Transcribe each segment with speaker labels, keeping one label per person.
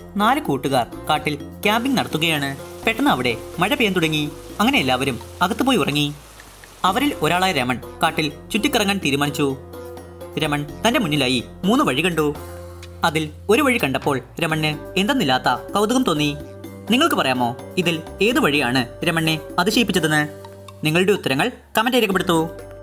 Speaker 1: നാല് കൂട്ടുകാർ കാട്ടിൽ ക്യാമ്പിംഗ് നടത്തുകയാണ് പെട്ടെന്ന് അവിടെ മഴ പെയ്യാൻ തുടങ്ങി അങ്ങനെ എല്ലാവരും അകത്തു പോയി ഉറങ്ങി അവരിൽ ഒരാളായ രമൺ കാട്ടിൽ ചുറ്റിക്കറങ്ങാൻ തീരുമാനിച്ചു രമൺ തന്റെ മുന്നിലായി മൂന്ന് വഴി കണ്ടു അതിൽ ഒരു വഴി കണ്ടപ്പോൾ രമണിന് എന്തെന്നില്ലാത്ത കൗതുകം തോന്നി നിങ്ങൾക്ക് പറയാമോ ഇതിൽ ഏത് വഴിയാണ് രമണിനെ അതിശയിപ്പിച്ചതെന്ന് നിങ്ങളുടെ ഉത്തരങ്ങൾ കമന്റ് രേഖപ്പെടുത്തൂ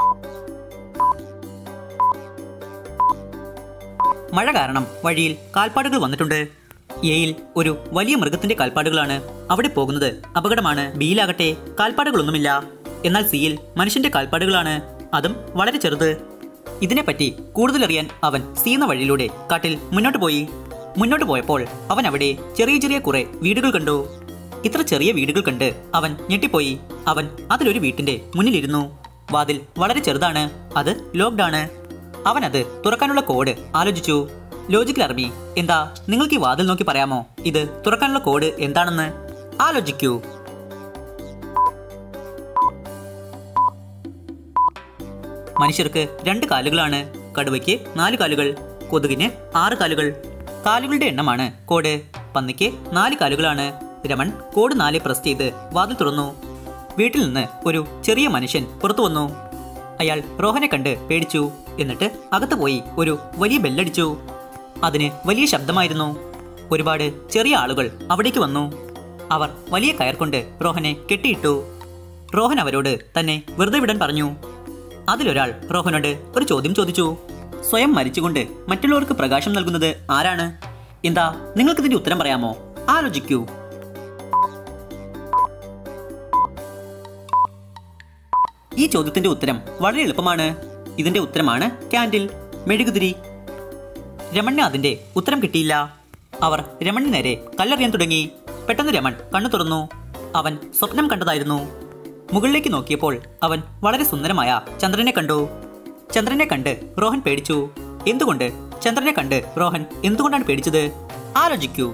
Speaker 1: മഴ കാരണം വഴിയിൽ കാൽപ്പാടുകൾ വന്നിട്ടുണ്ട് എയിൽ ഒരു വലിയ മൃഗത്തിന്റെ കാൽപ്പാടുകളാണ് അവിടെ പോകുന്നത് അപകടമാണ് ബിയിലാകട്ടെ കാൽപ്പാടുകളൊന്നുമില്ല എന്നാൽ സിയിൽ മനുഷ്യന്റെ കാൽപ്പാടുകളാണ് അതും വളരെ ചെറുത് ഇതിനെപ്പറ്റി കൂടുതൽ അറിയാൻ അവൻ സി എന്ന വഴിയിലൂടെ കാട്ടിൽ മുന്നോട്ട് പോയി മുന്നോട്ട് പോയപ്പോൾ അവൻ അവിടെ ചെറിയ ചെറിയ കുറെ വീടുകൾ കണ്ടു ഇത്ര ചെറിയ വീടുകൾ കണ്ട് അവൻ ഞെട്ടിപ്പോയി അവൻ അതിലൊരു വീട്ടിന്റെ മുന്നിലിരുന്നു വാതിൽ വളരെ ചെറുതാണ് അത് ലോക്ക്ഡ് ആണ് അവൻ അത് തുറക്കാനുള്ള കോഡ് ആലോചിച്ചു ലോജിക്കൽ അർമി എന്താ നിങ്ങൾക്ക് ഈ വാതിൽ നോക്കി പറയാമോ ഇത് തുറക്കാനുള്ള കോഡ് എന്താണെന്ന് ആലോചിക്കൂ മനുഷ്യർക്ക് രണ്ട് കാലുകളാണ് കടുവയ്ക്ക് നാല് കാലുകൾ കൊതുകിന് ആറ് കാലുകൾ കാലുകളുടെ എണ്ണമാണ് കോഡ് പന്നിക്ക് നാല് കാലുകളാണ് രമൺ കോഡ് നാല് പ്രസ് ചെയ്ത് വാതിൽ തുറന്നു വീട്ടിൽ നിന്ന് ഒരു ചെറിയ മനുഷ്യൻ പുറത്തു വന്നു അയാൾ റോഹനെ കണ്ട് പേടിച്ചു എന്നിട്ട് അകത്ത് പോയി ഒരു വലിയ ബെല്ലടിച്ചു അതിന് വലിയ ശബ്ദമായിരുന്നു ഒരുപാട് ചെറിയ ആളുകൾ അവിടേക്ക് വന്നു അവർ വലിയ കയർ കൊണ്ട് റോഹനെ കെട്ടിയിട്ടു റോഹൻ അവരോട് തന്നെ വെറുതെ വിടാൻ പറഞ്ഞു അതിലൊരാൾ റോഹനോട് ഒരു ചോദ്യം ചോദിച്ചു സ്വയം മരിച്ചുകൊണ്ട് മറ്റുള്ളവർക്ക് പ്രകാശം നൽകുന്നത് ആരാണ് എന്താ നിങ്ങൾക്കിതിന്റെ ഉത്തരം പറയാമോ ആലോചിക്കൂ ഈ ചോദ്യത്തിന്റെ ഉത്തരം വളരെ എളുപ്പമാണ് ഇതിന്റെ ഉത്തരമാണ് ക്യാൻഡിൽ മെഴുകുതിരി രമണിന് അതിന്റെ ഉത്തരം കിട്ടിയില്ല അവർ രമണിന് നേരെ കല്ലെറിയാൻ തുടങ്ങി പെട്ടെന്ന് രമൺ കണ്ണു തുറന്നു അവൻ സ്വപ്നം കണ്ടതായിരുന്നു മുകളിലേക്ക് നോക്കിയപ്പോൾ അവൻ വളരെ സുന്ദരമായ ചന്ദ്രനെ കണ്ടു ചന്ദ്രനെ കണ്ട് റോഹൻ പേടിച്ചു എന്തുകൊണ്ട് ചന്ദ്രനെ കണ്ട് റോഹൻ എന്തുകൊണ്ടാണ് പേടിച്ചത് ആലോചിക്കൂ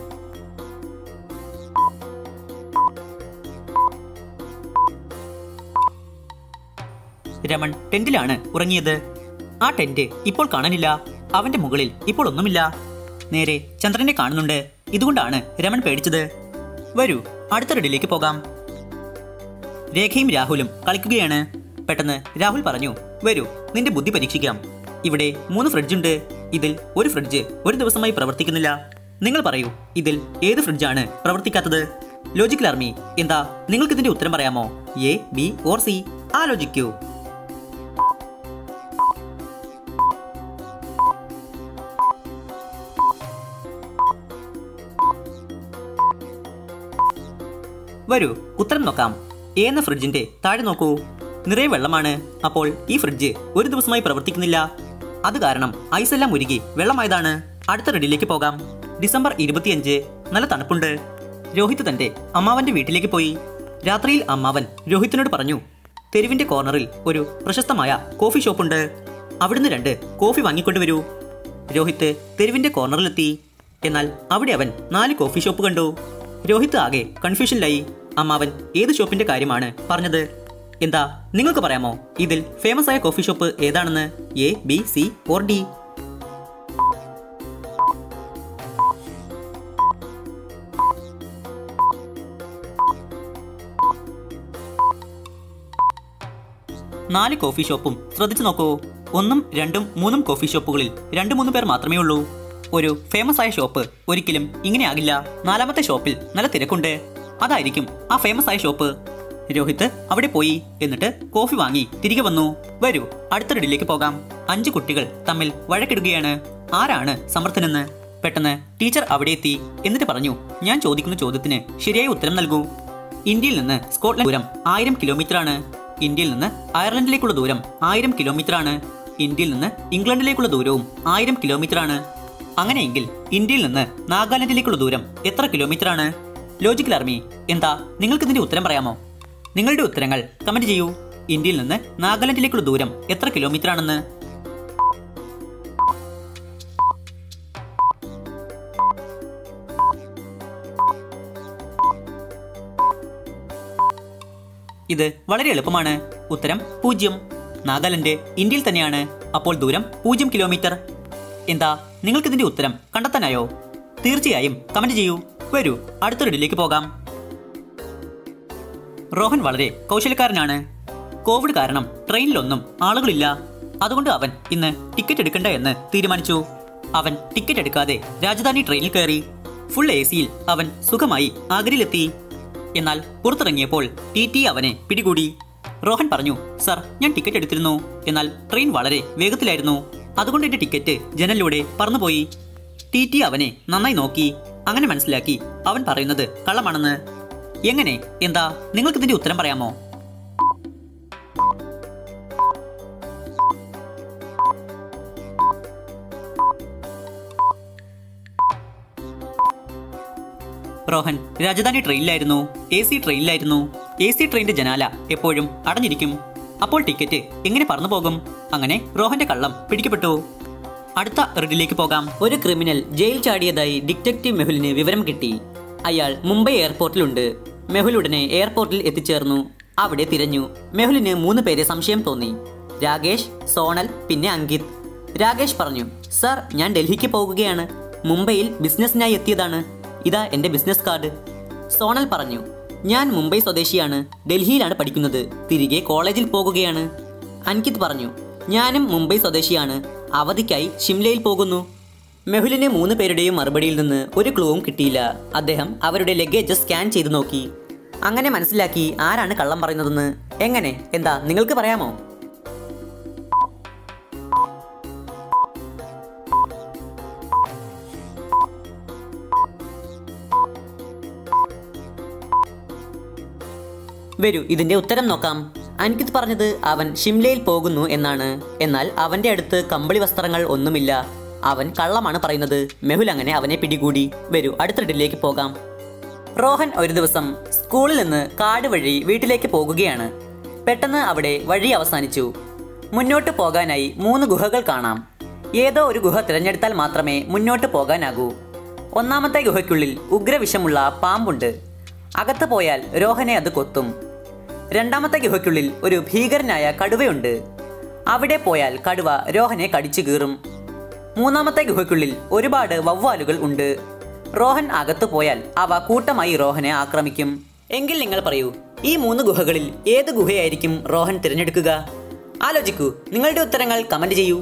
Speaker 1: രമൺ ടെന്റിലാണ് ഉറങ്ങിയത് ആ ടെന്റ് ഇപ്പോൾ കാണാനില്ല അവന്റെ മുകളിൽ ഇപ്പോൾ ഒന്നുമില്ല നേരെ ചന്ദ്രനെ കാണുന്നുണ്ട് ഇതുകൊണ്ടാണ് രമൺ പേടിച്ചത് വരൂ അടുത്ത റെഡിലേക്ക് പോകാം രേഖയും രാഹുലും കളിക്കുകയാണ് പെട്ടെന്ന് രാഹുൽ പറഞ്ഞു വരൂ നിന്റെ ബുദ്ധി പരീക്ഷിക്കാം ഇവിടെ മൂന്ന് ഫ്രിഡ്ജ് ഉണ്ട് ഇതിൽ ഒരു ഫ്രിഡ്ജ് ഒരു ദിവസമായി പ്രവർത്തിക്കുന്നില്ല നിങ്ങൾ പറയൂ ഇതിൽ ഏത് ഫ്രിഡ്ജാണ് പ്രവർത്തിക്കാത്തത് ലോജിക്കൽ ആർമി എന്താ നിങ്ങൾക്ക് ഇതിന്റെ ഉത്തരം പറയാമോ എ ബി ഓർ സി ആലോചിക്കൂ വരൂ ഉത്തരം നോക്കാം എ എന്ന ഫ്രിഡ്ജിന്റെ താഴെ നോക്കൂ നിറയെ വെള്ളമാണ് അപ്പോൾ ഈ ഫ്രിഡ്ജ് ഒരു ദിവസമായി പ്രവർത്തിക്കുന്നില്ല അത് കാരണം ഐസ് എല്ലാം ഉരുകി വെള്ളമായതാണ് അടുത്ത റെഡിയിലേക്ക് പോകാം ഡിസംബർ ഇരുപത്തിയഞ്ച് നല്ല തണുപ്പുണ്ട് രോഹിത് തന്റെ അമ്മാവന്റെ വീട്ടിലേക്ക് പോയി രാത്രിയിൽ അമ്മാവൻ രോഹിത്തിനോട് പറഞ്ഞു തെരുവിന്റെ കോർണറിൽ ഒരു പ്രശസ്തമായ കോഫി ഷോപ്പുണ്ട് അവിടുന്ന് രണ്ട് കോഫി വാങ്ങിക്കൊണ്ടുവരൂ രോഹിത്ത് തെരുവിന്റെ കോർണറിലെത്തി എന്നാൽ അവിടെ അവൻ നാല് കോഫി ഷോപ്പ് കണ്ടു രോഹിത്ത് ആകെ കൺഫ്യൂഷനിലായി അമ്മാവൻ ഏത് ഷോപ്പിന്റെ കാര്യമാണ് പറഞ്ഞത് എന്താ നിങ്ങൾക്ക് പറയാമോ ഇതിൽ ഫേമസ് ആയ കോഫി ഷോപ്പ് ഏതാണെന്ന് A B C or D നാല് കോഫി ഷോപ്പും ശ്രദ്ധിച്ചു നോക്കൂ ഒന്നും രണ്ടും മൂന്നും കോഫി ഷോപ്പുകളിൽ രണ്ട് മൂന്ന് പേർ മാത്രമേ ഉള്ളൂ ഒരു ഫേമസ് ആയ ഷോപ്പ് ഒരിക്കലും ഇങ്ങനെ ആകില്ല നാലാമത്തെ ഷോപ്പിൽ നല്ല തിരക്കുണ്ട് അതായിരിക്കും ആ ഫേമസ് ആയ ഷോപ്പ് രോഹിത് അവിടെ പോയി എന്നിട്ട് കോഫി വാങ്ങി തിരികെ വന്നു വരൂ അടുത്ത റെഡിലേക്ക് പോകാം അഞ്ച് കുട്ടികൾ തമ്മിൽ വഴക്കിടുകയാണ് ആരാണ് സമർത്ഥനെന്ന് പെട്ടെന്ന് ടീച്ചർ അവിടെ എത്തി എന്നിട്ട് പറഞ്ഞു ഞാൻ ചോദിക്കുന്ന ചോദ്യത്തിന് ശരിയായ ഉത്തരം നൽകൂ ഇന്ത്യയിൽ നിന്ന് സ്കോട്ട്ലൻഡ് ദൂരം ആയിരം കിലോമീറ്റർ ആണ് ഇന്ത്യയിൽ നിന്ന് അയർലൻഡിലേക്കുള്ള ദൂരം ആയിരം കിലോമീറ്റർ ആണ് ഇന്ത്യയിൽ നിന്ന് ഇംഗ്ലണ്ടിലേക്കുള്ള ദൂരവും ആയിരം കിലോമീറ്റർ ആണ് അങ്ങനെയെങ്കിൽ ഇന്ത്യയിൽ നിന്ന് നാഗാലാൻഡിലേക്കുള്ള ദൂരം എത്ര കിലോമീറ്റർ ആണ് ലോജിക്കൽ ആർമി എന്താ നിങ്ങൾക്ക് ഇതിന്റെ ഉത്തരം പറയാമോ നിങ്ങളുടെ ഉത്തരങ്ങൾ കമന്റ് ചെയ്യൂ ഇന്ത്യയിൽ നിന്ന് നാഗാലാൻഡിലേക്കുള്ള ദൂരം എത്ര കിലോമീറ്റർ ആണെന്ന് ഇത് വളരെ എളുപ്പമാണ് ഉത്തരം പൂജ്യം നാഗാലാൻഡ് ഇന്ത്യയിൽ തന്നെയാണ് അപ്പോൾ ദൂരം പൂജ്യം കിലോമീറ്റർ എന്താ നിങ്ങൾക്ക് ഇതിന്റെ ഉത്തരം കണ്ടെത്താനായോ തീർച്ചയായും കമന്റ് ചെയ്യൂ വരൂ അടുത്ത റെഡിലേക്ക് പോകാം റോഹൻ വളരെ കൗശലക്കാരനാണ് കോവിഡ് കാരണം ട്രെയിനിലൊന്നും ആളുകളില്ല അതുകൊണ്ട് അവൻ ഇന്ന് ടിക്കറ്റ് എടുക്കണ്ട എന്ന് തീരുമാനിച്ചു അവൻ ടിക്കറ്റ് എടുക്കാതെ രാജധാനി ട്രെയിനിൽ കയറി ഫുൾ എ സിയിൽ അവൻ സുഖമായി ആഗ്രയിലെത്തി എന്നാൽ പുറത്തിറങ്ങിയപ്പോൾ ടി ടി അവനെ പിടികൂടി റോഹൻ പറഞ്ഞു സർ ഞാൻ ടിക്കറ്റ് എടുത്തിരുന്നു എന്നാൽ ട്രെയിൻ വളരെ വേഗത്തിലായിരുന്നു അതുകൊണ്ട് എന്റെ ടിക്കറ്റ് ജനലിലൂടെ പറന്നുപോയി ടി ടി അവനെ നന്നായി നോക്കി അങ്ങനെ മനസ്സിലാക്കി അവൻ പറയുന്നത് കള്ളമാണെന്ന് എങ്ങനെ എന്താ നിങ്ങൾക്ക് ഇതിന്റെ ഉത്തരം പറയാമോ റോഹൻ രാജധാനി ട്രെയിനിലായിരുന്നു എ സി ട്രെയിനിലായിരുന്നു എ സി ട്രെയിനിന്റെ ജനാല എപ്പോഴും അടഞ്ഞിരിക്കും അപ്പോൾ ടിക്കറ്റ് എങ്ങനെ പറന്നു പോകും അങ്ങനെ റോഹന്റെ കള്ളം പിടിക്കപ്പെട്ടു അടുത്ത റെഡിലേക്ക് പോകാം ഒരു ക്രിമിനൽ ജയിൽ ചാടിയതായി ഡിറ്റക്റ്റീവ് മെഹുലിന് വിവരം കിട്ടി അയാൾ മുംബൈ എയർപോർട്ടിലുണ്ട് മെഹുൽ ഉടനെ എയർപോർട്ടിൽ എത്തിച്ചേർന്നു അവിടെ തിരഞ്ഞു മെഹുലിന് മൂന്ന് പേരെ സംശയം തോന്നി രാകേഷ് സോണൽ പിന്നെ അങ്കിത് രാകേഷ് പറഞ്ഞു സർ ഞാൻ ഡൽഹിക്ക് പോകുകയാണ് മുംബൈയിൽ ബിസിനസ്സിനായി എത്തിയതാണ് ഇതാ എന്റെ ബിസിനസ് കാർഡ് സോണൽ പറഞ്ഞു ഞാൻ മുംബൈ സ്വദേശിയാണ് ഡൽഹിയിലാണ് പഠിക്കുന്നത് തിരികെ കോളേജിൽ പോകുകയാണ് അൻകിത് പറഞ്ഞു ഞാനും മുംബൈ സ്വദേശിയാണ് അവധിക്കായി ഷിംലയിൽ പോകുന്നു മെഹുലിന് മൂന്ന് പേരുടെയും മറുപടിയിൽ നിന്ന് ഒരു ക്ലൂവും കിട്ടിയില്ല അദ്ദേഹം അവരുടെ ലഗേജ് സ്കാൻ ചെയ്തു നോക്കി അങ്ങനെ മനസ്സിലാക്കി ആരാണ് കള്ളം പറയുന്നതെന്ന് എങ്ങനെ എന്താ നിങ്ങൾക്ക് പറയാമോ വരൂ ഇതിന്റെ ഉത്തരം നോക്കാം അൻകിത് പറഞ്ഞത് അവൻ ഷിംലയിൽ പോകുന്നു എന്നാണ് എന്നാൽ അവന്റെ അടുത്ത് കമ്പിളി വസ്ത്രങ്ങൾ ഒന്നുമില്ല അവൻ കള്ളമാണ് പറയുന്നത് മെഹുൽ അങ്ങനെ അവനെ പിടികൂടി വരൂ അടുത്ത ഇഡിലേക്ക് പോകാം റോഹൻ ഒരു ദിവസം സ്കൂളിൽ നിന്ന് കാട് വഴി വീട്ടിലേക്ക് പോകുകയാണ് പെട്ടെന്ന് അവിടെ വഴി അവസാനിച്ചു മുന്നോട്ട് പോകാനായി മൂന്ന് ഗുഹകൾ കാണാം ഏതോ ഒരു ഗുഹ തിരഞ്ഞെടുത്താൽ മാത്രമേ മുന്നോട്ട് പോകാനാകൂ ഒന്നാമത്തെ ഗുഹയ്ക്കുള്ളിൽ ഉഗ്രവിഷമുള്ള പാമ്പുണ്ട് അകത്ത് പോയാൽ രോഹനെ അത് കൊത്തും രണ്ടാമത്തെ ഗുഹയ്ക്കുള്ളിൽ ഒരു ഭീകരനായ കടുവയുണ്ട് അവിടെ പോയാൽ കടുവ രോഹനെ കടിച്ചു കീറും മൂന്നാമത്തെ ഗുഹയ്ക്കുള്ളിൽ ഒരുപാട് വവ്വാലുകൾ ഉണ്ട് റോഹൻ അകത്തു പോയാൽ അവ കൂട്ടമായി റോഹനെ ആക്രമിക്കും എങ്കിൽ നിങ്ങൾ പറയൂ ഈ മൂന്ന് ഗുഹകളിൽ ഏത് ഗുഹയായിരിക്കും റോഹൻ തിരഞ്ഞെടുക്കുക ആലോചിക്കൂ നിങ്ങളുടെ ഉത്തരങ്ങൾ കമന്റ് ചെയ്യൂ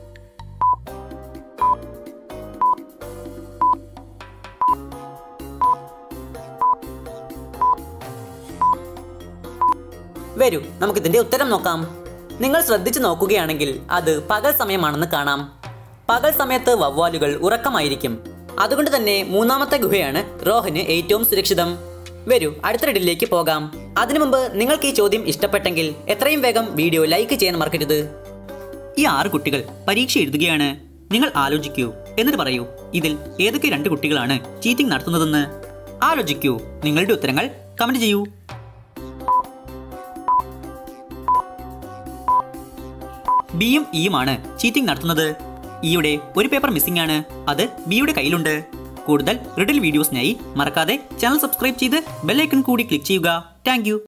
Speaker 1: വരൂ നമുക്കിതിന്റെ ഉത്തരം നോക്കാം നിങ്ങൾ ശ്രദ്ധിച്ചു നോക്കുകയാണെങ്കിൽ അത് പകൽ സമയമാണെന്ന് കാണാം പകൽ സമയത്ത് വവ്വാലുകൾ ഉറക്കമായിരിക്കും അതുകൊണ്ട് തന്നെ മൂന്നാമത്തെ ഗുഹയാണ് റോഹന് ഏറ്റവും സുരക്ഷിതം വരൂ അടുത്ത റെഡിലേക്ക് പോകാം അതിനു മുമ്പ് നിങ്ങൾക്ക് ഈ ചോദ്യം ഇഷ്ടപ്പെട്ടെങ്കിൽ എത്രയും വേഗം വീഡിയോ ലൈക്ക് ചെയ്യാൻ മറക്കരുത് ഈ ആറ് കുട്ടികൾ പരീക്ഷ എഴുതുകയാണ് നിങ്ങൾ ആലോചിക്കൂ എന്നിട്ട് പറയൂ ഇതിൽ ഏതൊക്കെ രണ്ട് കുട്ടികളാണ് ചീറ്റിംഗ് നടത്തുന്നതെന്ന് ആലോചിക്കൂ നിങ്ങളുടെ ഉത്തരങ്ങൾ കമന്റ് ചെയ്യൂ ബിയും ഇയുമാണ് ചീറ്റിംഗ് നടത്തുന്നത് ഇയുടെ ഒരു പേപ്പർ മിസ്സിംഗ് ആണ് അത് ബിയുടെ കയ്യിലുണ്ട് കൂടുതൽ റിഡിൽ വീഡിയോസിനായി മറക്കാതെ ചാനൽ സബ്സ്ക്രൈബ് ചെയ്ത് ബെല്ലൈക്കൺ കൂടി ക്ലിക്ക് ചെയ്യുക താങ്ക്